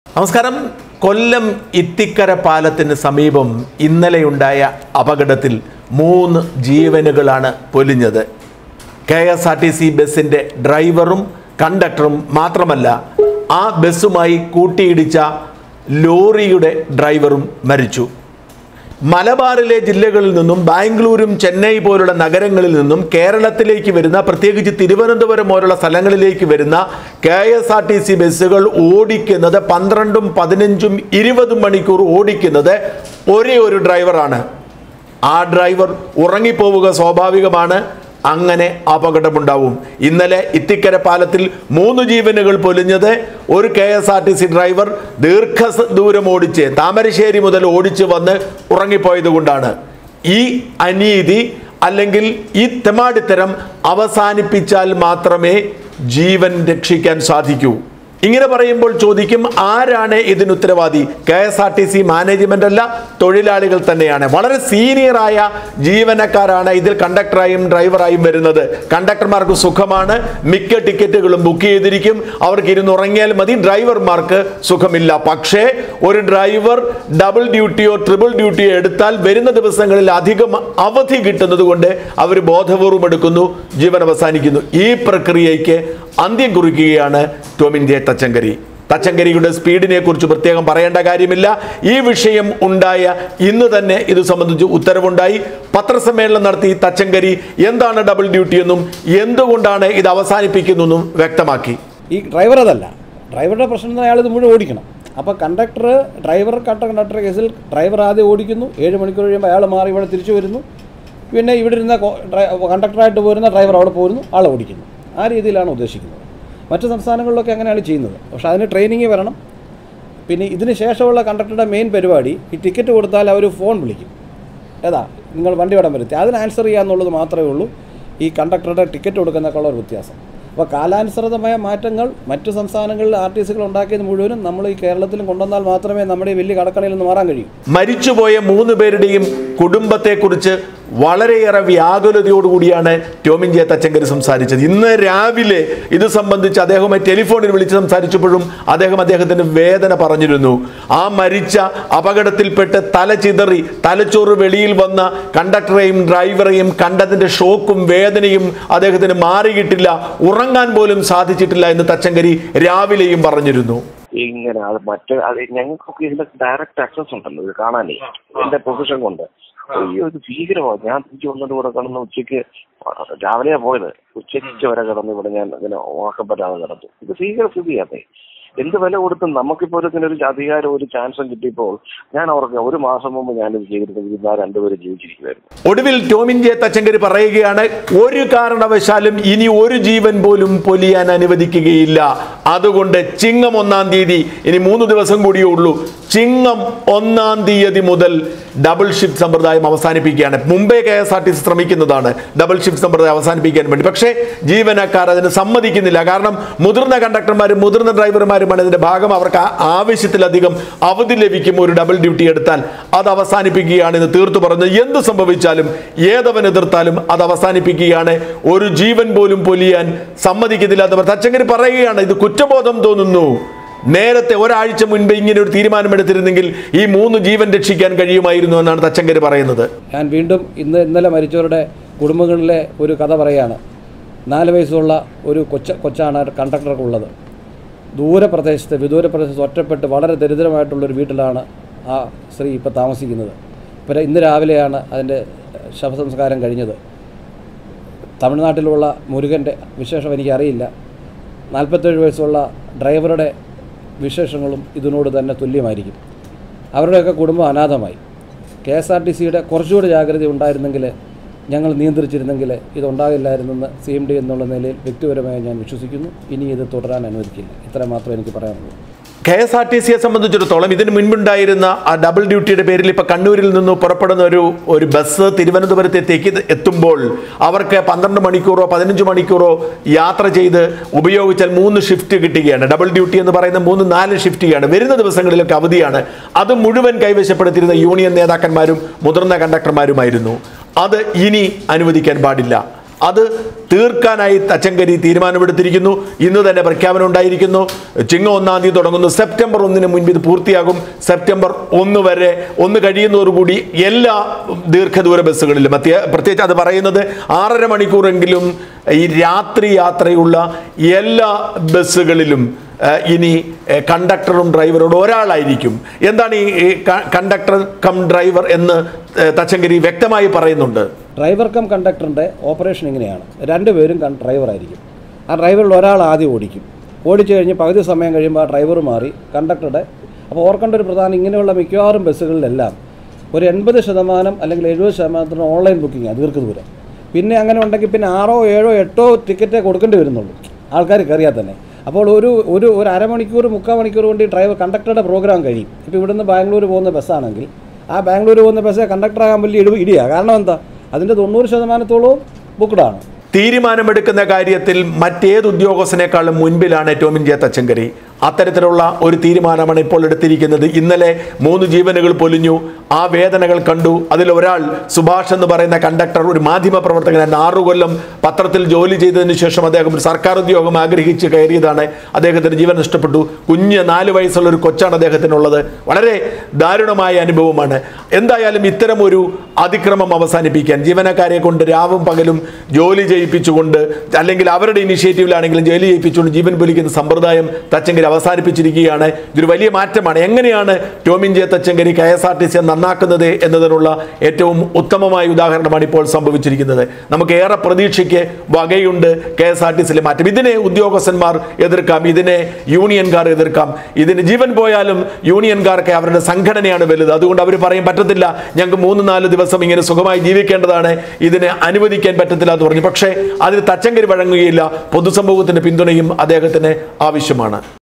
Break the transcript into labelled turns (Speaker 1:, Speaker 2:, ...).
Speaker 1: നമസ്കാരം കൊല്ലം ഇത്തിക്കര പാലത്തിന് സമീപം ഇന്നലെയുണ്ടായ അപകടത്തിൽ മൂന്ന് ജീവനുകളാണ് പൊലിഞ്ഞത് K S R T C ബസ്സിൻ്റെ ഡ്രൈവറും കണ്ടക്ടറും മാത്രമല്ല ആ ബസ്സുമായി കൂട്ടിയിടിച്ച ലോറിയുടെ ഡ്രൈവറും മരിച്ചു മലബാറിലെ ജില്ലകളിൽ നിന്നും ബാംഗ്ലൂരും ചെന്നൈ പോലുള്ള നഗരങ്ങളിൽ നിന്നും കേരളത്തിലേക്ക് വരുന്ന പ്രത്യേകിച്ച് തിരുവനന്തപുരം പോലുള്ള സ്ഥലങ്ങളിലേക്ക് വരുന്ന K S R T C ബസ്സുകൾ ഓടിക്കുന്നത് പന്ത്രണ്ടും പതിനഞ്ചും ഇരുപതും മണിക്കൂർ ഓടിക്കുന്നത് ഒരേ ഒരു ഡ്രൈവറാണ് ആ ഡ്രൈവർ ഉറങ്ങിപ്പോവുക സ്വാഭാവികമാണ് അങ്ങനെ അപകടമുണ്ടാവും ഇന്നലെ ഇത്തിക്കര പാലത്തിൽ മൂന്ന് ജീവനുകൾ പൊലിഞ്ഞത് ഒരു K S R T C driver ദീർഘ സ- ദൂരം ഓടിച്ച് താമരശ്ശേരി മുതൽ ഓടിച്ച് വന്ന് ഉറങ്ങിപ്പോയത് കൊണ്ടാണ് ഈ അനീതി അല്ലെങ്കിൽ ഈ തെമാടിത്തരം അവസാനിപ്പിച്ചാൽ മാത്രമേ ജീവൻ രക്ഷിക്കാൻ സാധിക്കൂ ഇങ്ങനെ പറയുമ്പോൾ ചോദിക്കും ആരാണ് ഇതിന് ഉത്തരവാദി K S R T C management അല്ല തൊഴിലാളികൾ തന്നെയാണ് വളരെ സീനിയറായ ജീവനക്കാരാണ് ഇതിൽ കണ്ടക്ടറായും ഡ്രൈവറായും വരുന്നത് കണ്ടക്ടർമാർക്ക് സുഖമാണ് മിക്ക ടിക്കറ്റുകളും ബുക്ക് ചെയ്തിരിക്കും അവർക്ക് ഇരുന്ന് ഉറങ്ങിയാൽ മതി ഡ്രൈവർമാർക്ക് സുഖമില്ല പക്ഷേ ഒരു ഡ്രൈവർ ഡബിൾ ഡ്യൂട്ടിയോ ട്രിപ്പിൾ ഡ്യൂട്ടിയോ എടുത്താൽ വരുന്ന ദിവസങ്ങളിൽ അധികം അവധി കിട്ടുന്നത് കൊണ്ട് അവർ ബോധപൂർവം എടുക്കുന്നു ജീവൻ അവസാനിക്കുന്നു ഈ പ്രക്രിയയ്ക്ക് അന്ത്യം കുറിക്കുകയാണ് ടോമിൻ ജെ തച്ചങ്കരി തച്ചങ്കരിയുടെ സ്പീഡിനെ കുറിച്ച് പ്രത്യേകം പറയേണ്ട കാര്യമില്ല ഈ വിഷയം ഉണ്ടായ ഇന്ന് തന്നെ ഇത് സംബന്ധിച്ച് ഉത്തരവുണ്ടായി പത്രസമ്മേളനം നടത്തി തച്ചങ്കരി എന്താണ് ഡബിൾ ഡ്യൂട്ടി എന്നും എന്തുകൊണ്ടാണ് ഇത് അവസാനിപ്പിക്കുന്നതെന്നും വ്യക്തമാക്കി
Speaker 2: ഈ ഡ്രൈവർ അതല്ല ഡ്രൈവറുടെ പ്രശ്നം എന്ന് അയാൾ ഇത് മുഴുവൻ ഓടിക്കണം അപ്പോൾ കണ്ടക്ടർ ഡ്രൈവർ കട്ട കണ്ടക്ടർ കേസിൽ ഡ്രൈവർ ആദ്യം ഓടിക്കുന്നു ഏഴ് മണിക്കൂർ കഴിയുമ്പോൾ അയാൾ മാറി ഇവിടെ തിരിച്ചു വരുന്നു പിന്നെ ഇവിടെ ഇരുന്ന കോ- ഡ്രൈ- കണ്ടക്ടറായിട്ട് പോരുന്ന ഡ്രൈവർ അവിടെ പോരുന്നു ആൾ ഓടിക്കുന്നു ആ രീതിയിലാണ് ഉദ്ദേശിക്കുന്നത് മറ്റ് സംസ്ഥാനങ്ങളിലൊക്കെ അങ്ങനെയാണ് ചെയ്യുന്നത് പക്ഷേ അതിന് ട്രെയിനിങ് വരണം പിന്നെ ഇതിന് ശേഷമുള്ള കണ്ടക്ടറുടെ മെയിൻ പരിപാടി ഈ ടിക്കറ്റ് കൊടുത്താൽ അവർ ഫോൺ വിളിക്കും ഏതാ നിങ്ങൾ വണ്ടി വിടാൻ വരുത്തി അതിന് ആൻസർ ചെയ്യാന്നുള്ളത് മാത്രമേ ഉള്ളൂ ഈ കണ്ടക്ടറുടെ ടിക്കറ്റ് കൊടുക്കുന്നതിനേക്കാളുള്ള ഒരു വ്യത്യാസം അപ്പോൾ കാലാനുസൃതമായ മാറ്റങ്ങൾ മറ്റു സംസ്ഥാനങ്ങളിൽ ആർ ടി സികൾ ഉണ്ടാക്കിയത് മുഴുവനും നമ്മൾ ഈ കേരളത്തിലും കൊണ്ടുവന്നാൽ മാത്രമേ നമ്മുടെ ഈ വലിയ കടക്കണിയിൽ നിന്ന് മാറാൻ കഴിയൂ
Speaker 1: മരിച്ചുപോയ മൂന്ന് പേരുടെയും കുടുംബത്തെക്കുറിച്ച് വളരെയേറെ വ്യാകുലതയോടുകൂടിയാണ് ടോമിൻ ജെ തച്ചങ്കരി സംസാരിച്ചത് ഇന്ന് രാവിലെ ഇത് സംബന്ധിച്ച് അദ്ദേഹവുമായി ടെലിഫോണിൽ വിളിച്ച് സംസാരിച്ചപ്പോഴും അദ്ദേഹം അദ്ദേഹത്തിന്റെ വേദന പറഞ്ഞിരുന്നു ആ മരിച്ച അപകടത്തിൽപ്പെട്ട് തല ചിതറി തലച്ചോറ് വെളിയിൽ വന്ന കണ്ടക്ടറെയും ഡ്രൈവറെയും കണ്ടതിന്റെ ഷോക്കും വേദനയും അദ്ദേഹത്തിന് മാറിയിട്ടില്ല ഉറങ്ങാൻ പോലും സാധിച്ചിട്ടില്ല എന്ന് തച്ചങ്കരി രാവിലെയും പറഞ്ഞിരുന്നു
Speaker 3: ഇങ്ങനെ അത് മറ്റേ അത് ഞങ്ങൾക്കൊക്കെ ഇതിന്റെ ഡയറക്റ്റ് ആക്സസ് ഉണ്ടല്ലോ ഇത് കാണാനേ എന്റെ പ്രൊഫഷൻ കൊണ്ട് ഈ ഒരു ഭീകരമാണ് ഞാൻ തിരിച്ചു വന്നിട്ട് ഇവിടെ കിടന്ന് ഉച്ചയ്ക്ക് രാവിലെയാ പോയത് ഉച്ചയ്ക്ക് വരെ കിടന്ന് ഇവിടെ ഞാൻ ഇങ്ങനെ ഉറക്കപ്പെടാതെ കിടന്നു ഇത് ഭീകര സ്ഥിതിയാണേ എന്ത് വില കൊടുത്തും നമുക്കിപ്പോ ഒരു ഇങ്ങനെ ഒരു അധികാരം ഒരു ചാൻസും കിട്ടിയപ്പോൾ ഞാൻ ഓർക്കുക ഒരു മാസം മുമ്പ് ഞാനിത് ചെയ്തിരുന്നെങ്കിൽ ആ രണ്ടുപേരും ജീവിച്ചിരിക്കുമായിരുന്നു
Speaker 1: ഒടുവിൽ ടോമിൻ ജെ തച്ചങ്കരി പറയുകയാണ് ഒരു കാരണവശാലും ഇനി ഒരു ജീവൻ പോലും പൊലിയാൻ അനുവദിക്കുകയില്ല അതുകൊണ്ട് ചിങ്ങം ഒന്നാം തീയതി ഇനി മൂന്ന് ദിവസം കൂടിയേ ഉള്ളൂ ചിങ്ങം ഒന്നാം തീയതി മുതൽ ഡബിൾ ഷിഫ്റ്റ് സമ്പ്രദായം അവസാനിപ്പിക്കുകയാണ് Mumbai K S R T C ശ്രമിക്കുന്നതാണ് ഡബിൾ ഷിഫ്റ്റ് സമ്പ്രദായം അവസാനിപ്പിക്കാൻ വേണ്ടി പക്ഷേ ജീവനക്കാർ അതിന് സമ്മതിക്കുന്നില്ല കാരണം മുതിർന്ന കണ്ടക്ടർമാരും മുതിർന്ന ഡ്രൈവർമാരുമാണ് ഇതിന്റെ ഭാഗം അവർക്ക് ആ- ആവശ്യത്തിലധികം അവധി ലഭിക്കും ഒരു ഡബിൾ ഡ്യൂട്ടി എടുത്താൽ അത് അവസാനിപ്പിക്കുകയാണ് എന്ന് തീർത്തു പറഞ്ഞു എന്ത് സംഭവിച്ചാലും ഏതവൻ എതിർത്താലും അത് അവസാനിപ്പിക്കുകയാണ് ഒരു ജീവൻ പോലും പൊലിയാൻ സമ്മതിക്കത്തില്ല എന്ന് പറഞ്ഞ് തച്ചങ്കരി പറയുകയാണ് ഇത് കുറ്റബോധം തോന്നുന്നു നേരത്തെ ഒരാഴ്ച മുൻപ് ഇങ്ങനെ ഒരു തീരുമാനമെടുത്തിരുന്നെങ്കിൽ ഈ മൂന്ന് ജീവൻ രക്ഷിക്കാൻ കഴിയുമായിരുന്നു എന്നാണ് തച്ചങ്കരി പറയുന്നത്
Speaker 2: ഞാൻ വീണ്ടും ഇന്ന് ഇന്നലെ മരിച്ചവരുടെ കുടുംബങ്ങളിലെ ഒരു കഥ പറയുകയാണ് നാല് വയസ്സുള്ള ഒരു കൊച്ച കൊച്ചാണ് കണ്ടക്ടർക്കുള്ളത് ദൂരപ്രദേശത്ത് വിദൂര പ്രദേശത്ത് ഒറ്റപ്പെട്ട് വളരെ ദരിദ്രമായിട്ടുള്ളൊരു വീട്ടിലാണ് ആ സ്ത്രീ ഇപ്പോൾ താമസിക്കുന്നത് ഇപ്പോൾ ഇന്ന് രാവിലെയാണ് അതിൻ്റെ ശവസംസ്കാരം കഴിഞ്ഞത് തമിഴ്നാട്ടിലുള്ള മുരുകൻ്റെ വിശേഷം എനിക്കറിയില്ല നാൽപ്പത്തേഴ് വയസ്സുള്ള ഡ്രൈവറുടെ വിശേഷങ്ങളും ഇതിനോട് തന്നെ തുല്യമായിരിക്കും അവരുടെയൊക്കെ കുടുംബം അനാഥമായി കെ എസ് ആർ ടി സിയുടെ കുറച്ചുകൂടി ജാഗ്രത ഉണ്ടായിരുന്നെങ്കിൽ ഞങ്ങൾ നിയന്ത്രിച്ചിരുന്നെങ്കിൽ ഇതുണ്ടാകില്ലായിരുന്നെന്ന് സി എം ഡി എന്നുള്ള നിലയിൽ വ്യക്തിപരമായി ഞാൻ വിശ്വസിക്കുന്നു ഇനി ഇത് തുടരാൻ അനുവദിക്കില്ല ഇത്ര മാത്രമേ എനിക്ക് പറയാനുള്ളൂ
Speaker 1: കെ എസ് ആർ ടി സിയെ സംബന്ധിച്ചിടത്തോളം ഇതിന് മുൻപുണ്ടായിരുന്ന ആ ഡബിൾ ഡ്യൂട്ടിയുടെ പേരിൽ ഇപ്പൊ കണ്ണൂരിൽ നിന്ന് പുറപ്പെടുന്ന ഒരു ഒരു ബസ് തിരുവനന്തപുരത്തേക്ക് എത്തുമ്പോൾ അവർക്ക് പന്ത്രണ്ട് മണിക്കൂറോ പതിനഞ്ച് മണിക്കൂറോ യാത്ര ചെയ്ത് ഉപയോഗിച്ചാൽ മൂന്ന് ഷിഫ്റ്റ് കിട്ടുകയാണ് ഡബിൾ ഡ്യൂട്ടി എന്ന് പറയുന്ന മൂന്ന് നാല് ഷിഫ്റ്റിയാണ് വരുന്ന ദിവസങ്ങളിലൊക്കെ അവധിയാണ് അത് മുഴുവൻ കൈവശപ്പെടുത്തിയിരുന്ന യൂണിയൻ നേതാക്കന്മാരും മുതിർന്ന കണ്ടക്ടർമാരുമായിരുന്നു അത് ഇനി അനുവദിക്കാൻ പാടില്ല അത് തീർക്കാനായി തച്ചങ്കരി തീരുമാനമെടുത്തിരിക്കുന്നു ഇന്ന് തന്നെ പ്രഖ്യാപനം ഉണ്ടായിരിക്കുന്നു ചിങ്ങം ഒന്നാം തീയതി തുടങ്ങുന്നു സെപ്റ്റംബർ ഒന്നിന് മുൻപ് ഇത് പൂർത്തിയാകും സെപ്റ്റംബർ ഒന്ന് വരെ ഒന്ന് കഴിയുന്നതോടുകൂടി എല്ലാ ദീർഘദൂര ബസ്സുകളിലും അത്യ- പ്രത്യേകിച്ച് അത് പറയുന്നത് ആറര മണിക്കൂറെങ്കിലും ഈ രാത്രി യാത്രയുള്ള എല്ലാ ബസ്സുകളിലും ഏഹ്, ഇനി ഏഹ്, കണ്ടക്ടറും ഡ്രൈവറോട് ഒരാളായിരിക്കും എന്താണ് ഈ ഈ ക- കണ്ടക്ടർ കം ഡ്രൈവർ എന്ന് ഏഹ്, തച്ചങ്കരി വ്യക്തമായി പറയുന്നുണ്ട്
Speaker 2: ഡ്രൈവർ കം കണ്ടക്ടറിൻ്റെ ഓപ്പറേഷൻ ഇങ്ങനെയാണ് രണ്ടുപേരും കൺ ഡ്രൈവറായിരിക്കും ആ ഡ്രൈവറിൽ ഒരാൾ ആദ്യം ഓടിക്കും ഓടിച്ചു കഴിഞ്ഞ് പകുതി സമയം കഴിയുമ്പോൾ ആ ഡ്രൈവർ മാറി കണ്ടക്ടറുടെ അപ്പോൾ ഓർക്കേണ്ട ഒരു പ്രധാനം ഇങ്ങനെയുള്ള മിക്കവാറും ബസ്സുകളിലെല്ലാം ഒരു എൺപത് ശതമാനം അല്ലെങ്കിൽ എഴുപത് ശതമാനത്തിന് ഓൺലൈൻ ബുക്കിംഗ് ദീർഘദൂരം പിന്നെ അങ്ങനെ ഉണ്ടെങ്കിൽ പിന്നെ ആറോ ഏഴോ എട്ടോ ടിക്കറ്റേ കൊടുക്കേണ്ടി വരുന്നുള്ളൂ ആൾക്കാർ കയറിയാൽ തന്നെ അപ്പോൾ ഒരു ഒരു ഒരു അരമണിക്കൂർ മുക്കാൽ മണിക്കൂർ കൊണ്ട് ഈ ഡ്രൈവർ കണ്ടക്ടറുടെ പ്രോഗ്രാം കഴിയും ഇപ്പോൾ ഇവിടുന്ന് ബാംഗ്ലൂർ പോകുന്ന ബസ്സാണെങ്കിൽ ആ ബാംഗ്ലൂർ പോകുന്ന ബസ് കണ്ടക്ടറാകാൻ വലിയ ഇടിവ് ഇടിയാണ് കാരണം എന്താ അതിൻ്റെ തൊണ്ണൂറ് ശതമാനത്തോളവും ബുക്ക്ഡാണ്
Speaker 1: തീരുമാനമെടുക്കുന്ന കാര്യത്തിൽ മറ്റേത് ഉദ്യോഗസ്ഥനേക്കാളും മുൻപിലാണ് ടോമിൻ ജെ തച്ചങ്കരി അത്തരത്തിലുള്ള ഒരു തീരുമാനമാണ് ഇപ്പോൾ എടുത്തിരിക്കുന്നത് ഇന്നലെ മൂന്ന് ജീവനുകൾ പൊലിഞ്ഞു ആ വേദനകൾ കണ്ടു അതിൽ ഒരാൾ സുഭാഷ് എന്ന് പറയുന്ന കണ്ടക്ടർ ഒരു മാധ്യമ പ്രവർത്തകനാണ് ആറു കൊല്ലം പത്രത്തിൽ ജോലി ചെയ്തതിനു ശേഷം അദ്ദേഹം ഒരു സർക്കാർ ഉദ്യോഗം ആഗ്രഹിച്ച് കയറിയതാണ് അദ്ദേഹത്തിന് ജീവൻ നഷ്ടപ്പെട്ടു കുഞ്ഞ് നാല് വയസ്സുള്ള ഒരു കൊച്ചാണ് അദ്ദേഹത്തിനുള്ളത് വളരെ ദാരുണമായ അനുഭവമാണ് എന്തായാലും ഇത്തരം ഒരു അതിക്രമം അവസാനിപ്പിക്കാൻ ജീവനക്കാരെ കൊണ്ട് രാവും പകലും ജോലി ചെയ്യിപ്പിച്ചുകൊണ്ട് അല്ലെങ്കിൽ അവരുടെ ഇനിഷ്യേറ്റീവിലാണെങ്കിലും ജോലി ചെയ്യിപ്പിച്ചുകൊണ്ട് ജീവൻ പൊലിക്കുന്ന സമ്പ്രദായം തച്ചങ്കരി അവസാനിപ്പിച്ചിരിക്കുകയാണ് ഇതൊരു വലിയ മാറ്റമാണ് എങ്ങനെയാണ് Tomin J Thachankary K S R T C നന്നാക്കുന്നത് എന്നതിനുള്ള ഏറ്റവും ഉത്തമമായ ഉദാഹരണമാണ് ഇപ്പോൾ സംഭവിച്ചിരിക്കുന്നത് നമുക്ക് ഏറെ പ്രതീക്ഷയ്ക്ക് വകയുണ്ട് കെ എസ് ആർ ടി സിയിലെ മാറ്റം ഇതിനെ ഉദ്യോഗസ്ഥന്മാർ എതിർക്കാം ഇതിനെ യൂണിയൻകാർ എതിർക്കാം ഇതിന് ജീവൻ പോയാലും യൂണിയൻകാർക്ക് അവരുടെ സംഘടനയാണ് വലുത് അതുകൊണ്ട് അവർ പറയും പറ്റത്തില്ല ഞങ്ങൾക്ക് മൂന്ന് നാല് ദിവസം ഇങ്ങനെ സുഖമായി ജീവിക്കേണ്ടതാണ് ഇതിനെ അനുവദിക്കാൻ പറ്റത്തില്ല എന്ന് പറഞ്ഞു പക്ഷേ അതിന് തച്ചങ്കരി വഴങ്ങുകയില്ല പൊതുസമൂഹത്തിന്റെ പിന്തുണയും അദ്ദേഹത്തിന് ആവശ്യമാണ്